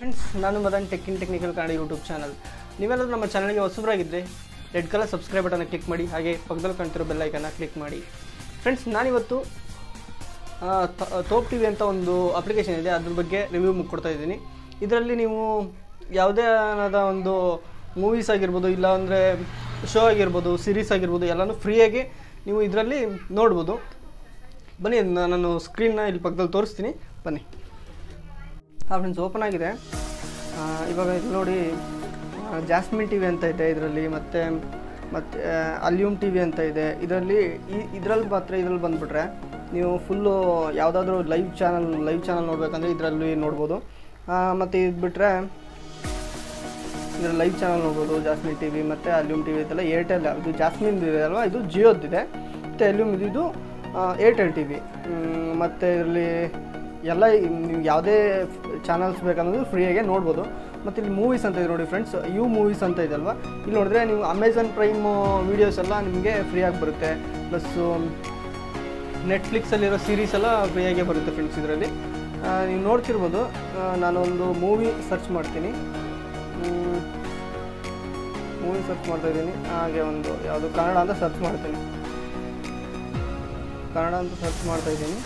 friends ನಾನು Madan tech in technical Kannada YouTube channel ನೀವೆಲ್ಲರೂ ನಮ್ಮ ಚಾನಲ್ಗೆ ಹೊಸಬರಾಗಿದ್ದರೆ ರೆಡ್ ಕಲರ್ ಸಬ್ಸ್ಕ್ರೈಬ್ ಬಟನ್ನ ಕ್ಲಿಕ್ ಮಾಡಿ ಹಾಗೆ ಪಕ್ಕದಲ್ಲಿ ಕಾಣ್ತಿರೋ ಬೆಲ್ ಐಕನ್ನ ಕ್ಲಿಕ್ ಮಾಡಿ ಫ್ರೆಂಡ್ಸ್ ನಾನಿವತ್ತು ಆ, ತ- ತೋಪ್ ಟಿ ವಿ ಅಂತ ಒಂದು ಅಪ್ಲಿಕೇಶನ್ ಇದೆ ಅದ್ರ ಬಗ್ಗೆ ರಿವ್ಯೂ ಕೊಡ್ತಾ ಇದ್ದೀನಿ ಇದರಲ್ಲಿ ನೀವು ಯಾವುದೇ ಆದ ಒಂದು ಮೂವೀಸ್ ಆಗಿರ್ಬೋದು ಇಲ್ಲ ಅಂದರೆ ಶೋ ಆಗಿರ್ಬೋದು ಸೀರೀಸ್ ಆಗಿರ್ಬೋದು ಎಲ್ಲನೂ ಫ್ರೀಯಾಗಿ ನೀವು ಇದರಲ್ಲಿ ನೋಡ್ಬೋದು ಬನ್ನಿ ನ- ನಾನು ಸ್ಕ್ರೀನ್ನ ಇಲ್ಲಿ ಪಕ್ಕದಲ್ಲಿ ತೋರಿಸ್ತೀನಿ ಬನ್ನಿ ಹಾಂ ಫ್ರೆಂಡ್ಸ್ ಓಪನ್ ಆಗಿದೆ ಆ, ಇವಾಗ ಇದು ನೋಡಿ ಜಾಸ್ಮಿನ್ ಟಿ ವಿ ಅಂತ ಇದೆ ಇದರಲ್ಲಿ ಮತ್ತು ಮತ್ತು ಅಲ್ಯೂಮ್ ಟಿ ವಿ ಅಂತ ಇದೆ ಇದರಲ್ಲಿ ಈ ಇದರಲ್ಲಿ ಮಾತ್ರ ಇದರಲ್ಲಿ ಬಂದುಬಿಟ್ರೆ ನೀವು ಫುಲ್ಲು ಯಾವುದಾದ್ರೂ ಲೈವ್ ಚಾನಲ್ ಲೈವ್ ಚಾನಲ್ ನೋಡಬೇಕಂದ್ರೆ ಇದರಲ್ಲಿ ನೋಡ್ಬೋದು ಮತ್ತು ಇದು ಬಿಟ್ಟರೆ ಇದರಲ್ಲಿ ಲೈವ್ ಚಾನಲ್ ನೋಡ್ಬೋದು ಜಾಸ್ಮಿನ್ ಟಿ ವಿ ಮತ್ತು ಅಲ್ಯೂಮ್ ಟಿ ವಿ ಇದೆಲ್ಲ ಏರ್ಟೆಲ್ ಇದು ಜಾಸ್ಮಿನ್ ಇದೆ ಅಲ್ವಾ ಇದು ಜಿಯೋದಿದೆ ಮತ್ತು ಅಲ್ಯೂಮ್ ಇದು ಏರ್ಟೆಲ್ ಟಿ ವಿ ಮತ್ತು ಇದರಲ್ಲಿ ಎಲ್ಲ ಈ- ನೀವು ಯಾವುದೇ ಚಾನಲ್ಸ್ ಬೇಕನ್ನೋದು ಫ್ರೀಯಾಗೆ ನೋಡ್ಬೋದು ಮತ್ತು ಇಲ್ಲಿ ಮೂವೀಸ್ ಅಂತ ಇದೆ ನೋಡಿ ಫ್ರೆಂಡ್ಸ್ ಯು ಮೂವೀಸ್ ಅಂತ ಇದೆ ಅಲ್ವಾ ಇಲ್ಲಿ ನೋಡಿದ್ರೆ ನೀವು ಅಮೆಝಾನ್ ಪ್ರೈಮ್ ವೀಡಿಯೋಸ್ ಎಲ್ಲ ನಿಮಗೆ ಫ್ರೀಯಾಗಿ ಬರುತ್ತೆ ಪ್ಲಸ್ಸು ನೆಟ್ಫ್ಲಿಕ್ಸಲ್ಲಿರೋ ಸೀರೀಸ್ ಎಲ್ಲ ಫ್ರೀಯಾಗೇ ಬರುತ್ತೆ ಫ್ರೆಂಡ್ಸ್ ಇದರಲ್ಲಿ ನೀವು ನೋಡ್ತಿರ್ಬೋದು ಆ, ನಾನೊಂದು ಮೂವಿ ಸರ್ಚ್ ಮಾಡ್ತೀನಿ ಮೂವಿ ಸರ್ಚ್ ಮಾಡ್ತಾ ಇದ್ದೀನಿ ಹಾಗೆ ಒಂದು ಯಾವುದು ಕನ್ನಡ ಅಂತ ಸರ್ಚ್ ಮಾಡ್ತೀನಿ ಕನ್ನಡ ಅಂತ ಸರ್ಚ್ ಮಾಡ್ತಾ ಇದ್ದೀನಿ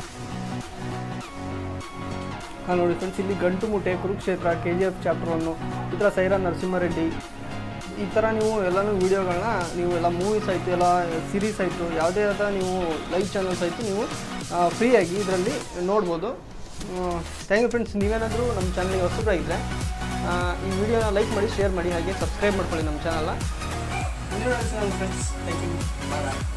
ಹಾಂ ನೋಡಿ ಫ್ರೆಂಡ್ಸ್ ಇಲ್ಲಿ Gantumoote Kurukshetra K G F chapter one ಈ ಥರ ಸೈರಾ ನರಸಿಂಹರೆಡ್ಡಿ ಈ ಥರ ನೀವು ಎಲ್ಲನೂ ವೀಡಿಯೋಗಳನ್ನ ನೀವು ಎಲ್ಲ ಮೂವೀಸ್ ಆಯಿತು ಎಲ್ಲ ಸೀರೀಸ್ ಆಯಿತು ಯಾವುದೇ ಆದ ನೀವು ಲೈವ್ ಚಾನಲ್ಸ್ ಆಯಿತು ನೀವು ಫ್ರೀಯಾಗಿ ಇದರಲ್ಲಿ ನೋಡ್ಬೋದು ಥ್ಯಾಂಕ್ ಯು ಫ್ರೆಂಡ್ಸ್ ನೀವೇನಾದರೂ ನಮ್ಮ ಚಾನಲ್ಗೆ ಹೊಸಬರಾಗಿದ್ದರೆ ಈ ವಿಡಿಯೋನ ಲೈಕ್ ಮಾಡಿ ಶೇರ್ ಮಾಡಿ ಹಾಗೆ ಸಬ್ಸ್ಕ್ರೈಬ್ ಮಾಡ್ಕೊಳ್ಳಿ ನಮ್ಮ ಚಾನಲ್ನ ಫ್ರೆಂಡ್ಸ್ ಥ್ಯಾಂಕ್ ಯು ಬಾಯ್